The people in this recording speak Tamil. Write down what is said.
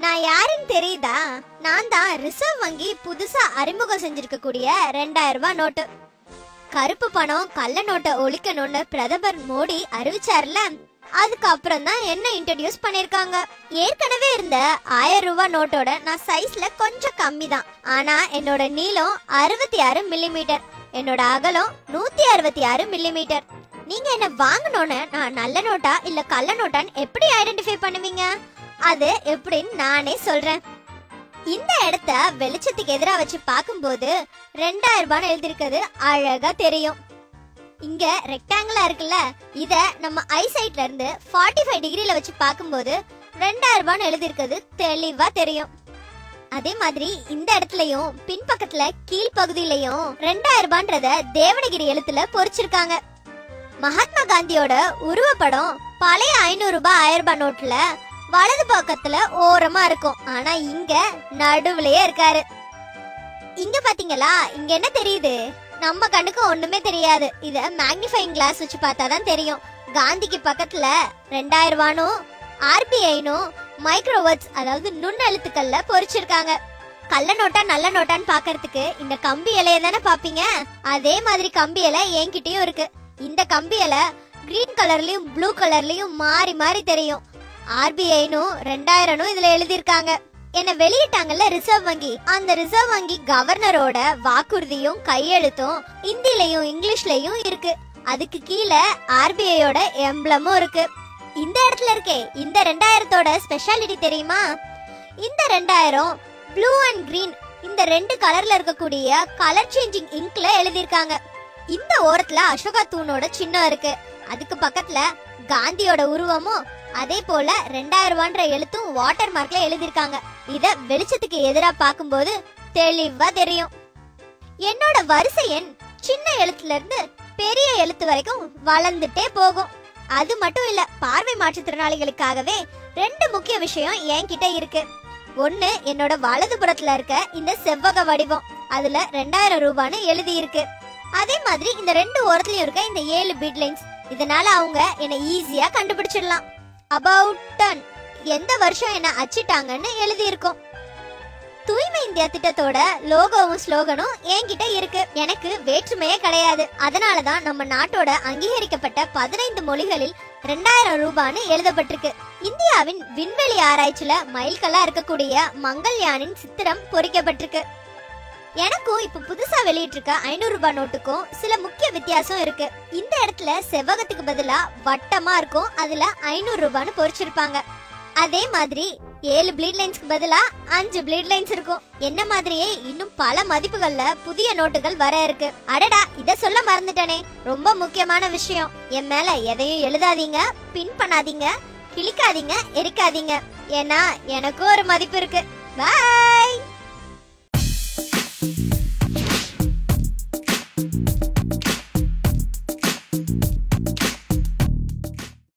நான் யாருன்னு தெரியுதா நான் தான் ரிசர்வ் வங்கி புதுசா அறிமுகம் செஞ்சிருக்க கூடிய ரெண்டாயிரம் ரூபாய் நோட்டு கருப்பு பணம் கள்ள நோட்டை ஒழிக்கணும்னு பிரதமர் மோடி அறிவிச்சார்ல அதுக்கப்புறம் தான் என்ன இன்ட்ரடியூஸ் பண்ணிருக்காங்க ஏற்கனவே இருந்த ஆயிரம் ரூபாய் நோட்டோட நான் சைஸ்ல கொஞ்சம் கம்மி தான் ஆனா என்னோட நீளம் அறுபத்தி ஆறு மில்லிமீட்டர் என்னோட அகலம் நூத்தி அறுபத்தி ஆறு மில்லிமீட்டர் நீங்க என்ன வாங்கணும்னு நான் நல்ல நோட்டா இல்ல கள்ள நோட்டான்னு எப்படி ஐடென்டிஃபை பண்ணுவீங்க அது எப்படின்னு நானே சொல்றேன் இந்த இடத்த வெளிச்சத்துக்கு எதிரா வச்சு பார்க்கும்போது ரெண்டாயிரம் ரூபான்னு எழுதிருக்கிறது அழகா தெரியும் இங்க ரெக்டாங்கிளா இருக்குல்ல இத நம்ம ஐசைட்ல இருந்து 45 ஃபைவ் டிகிரில வச்சு பார்க்கும்போது ரெண்டாயிரம் ரூபான்னு எழுதிருக்கிறது தெளிவா தெரியும் அதே மாதிரி இந்த இடத்துலயும் பின்பக்கத்துல கீழ்ப்பகுதியிலையும் ரெண்டாயிரம் ரூபான்றத தேவனகிரி எழுத்துல பொறிச்சிருக்காங்க மகாத்மா காந்தியோட உருவப்படம் பழைய ஐநூறு ரூபாய் ஆயிரம் ரூபாய் நோட்ல வலது பக்கத்துல ஓரமா இருக்கும் ஆனா இங்க நடுவுலயே இருக்காரு இங்க பாத்தீங்களா இங்க என்ன தெரியுது நம்ம கண்ணுக்கு ஒண்ணுமே தெரியாது இத மேக்னிஃபைங் கிளாஸ் வச்சு பார்த்தாதான் தெரியும் காந்திக்கு பக்கத்துல ரெண்டாயிரம் ரூபானும் ஆர்பிஐனும் மைக்ரோவர்ட்ஸ் அதாவது நுண்ணெழுத்துக்கள்ல பொறிச்சிருக்காங்க கள்ள நோட்டா நல்ல நோட்டான்னு பாக்குறதுக்கு இந்த கம்பி இலைய தானே பாப்பீங்க அதே மாதிரி கம்பி இலை என்கிட்டயும் இருக்கு இந்த கம்பி இலை கிரீன் கலர்லயும் ப்ளூ கலர்லயும் மாறி மாறி தெரியும் ஆர்பிஐனும் ரெண்டாயிரம்னு இதுல எழுதியிருக்காங்க என்ன வெளியிட்டாங்கல்ல ரிசர்வ் வங்கி அந்த ரிசர்வ் வங்கி கவர்னரோட வாக்குறுதியும் கையெழுத்தும் ஹிந்திலையும் இங்கிலீஷ்லயும் இருக்கு அதுக்கு கீழே ஆர்பிஐயோட எம்ப்ளமும் இருக்கு இந்த இடத்துல இருக்கே இந்த ரெண்டாயிரத்தோட ஸ்பெஷாலிட்டி தெரியுமா இந்த ரெண்டாயிரம் ப்ளூ அண்ட் கிரீன் இந்த ரெண்டு கலர்ல இருக்கக்கூடிய கலர் சேஞ்சிங் இங்க்ல எழுதியிருக்காங்க இந்த ஓரத்துல அசோகா தூணோட சின்னம் இருக்கு அதுக்கு பக்கத்துல காந்தியோட உருவமும் அதே போல ரெண்டாயிரம் ரூபான்ற எழுத்தும் வாட்டர் மார்க்ல எழுதியிருக்காங்க இத வெளிச்சத்துக்கு எதிரா பார்க்கும்போது தெளிவா தெரியும் என்னோட வரிசை எண் சின்ன எழுத்துல இருந்து பெரிய எழுத்து வரைக்கும் வளர்ந்துட்டே போகும் அது மட்டும் இல்ல பார்வை மாற்றுத்திறனாளிகளுக்காகவே ரெண்டு முக்கிய விஷயம் என்கிட்ட இருக்கு ஒண்ணு என்னோட வலது புறத்துல இருக்க இந்த செவ்வக வடிவம் அதுல ரெண்டாயிரம் ரூபான்னு எழுதி இருக்கு அதே மாதிரி இந்த ரெண்டு ஓரத்துலயும் இருக்க இந்த ஏழு பிட் லைன்ஸ் இதனால அவங்க என்ன ஈஸியா கண்டுபிடிச்சிடலாம் அபவுட் டன் எந்த வருஷம் என்ன அச்சிட்டாங்கன்னு எழுதி இருக்கும் தூய்மை இந்தியா திட்டத்தோட லோகோவும் ஸ்லோகனும் என்கிட்ட இருக்கு எனக்கு வேற்றுமையே கிடையாது அதனாலதான் நம்ம நாட்டோட அங்கீகரிக்கப்பட்ட பதினைந்து மொழிகளில் ரெண்டாயிரம் ரூபான்னு எழுதப்பட்டிருக்கு இந்தியாவின் விண்வெளி ஆராய்ச்சியில மைல்கல்லா இருக்கக்கூடிய மங்கள்யானின் சித்திரம் பொறிக்கப்பட்டிருக்கு எனக்கும் இப்ப புதுசா வெளியிட்டிருக்க ஐநூறு ரூபாய் நோட்டுக்கும் சில முக்கிய வித்தியாசம் இருக்கு இந்த இடத்துல செவ்வகத்துக்கு பதிலா வட்டமா இருக்கும் அதுல ஐநூறு ரூபான்னு பொறிச்சிருப்பாங்க அதே மாதிரி ஏழு ப்ளீட் லைன்ஸ்க்கு பதிலா அஞ்சு ப்ளீட் லைன்ஸ் இருக்கும் என்ன மாதிரியே இன்னும் பல மதிப்புகள்ல புதிய நோட்டுகள் வர இருக்கு அடடா இத சொல்ல மறந்துட்டேனே ரொம்ப முக்கியமான விஷயம் என் மேல எதையும் எழுதாதீங்க பின் பண்ணாதீங்க கிழிக்காதீங்க எரிக்காதீங்க ஏன்னா எனக்கும் ஒரு மதிப்பு இருக்கு பாய்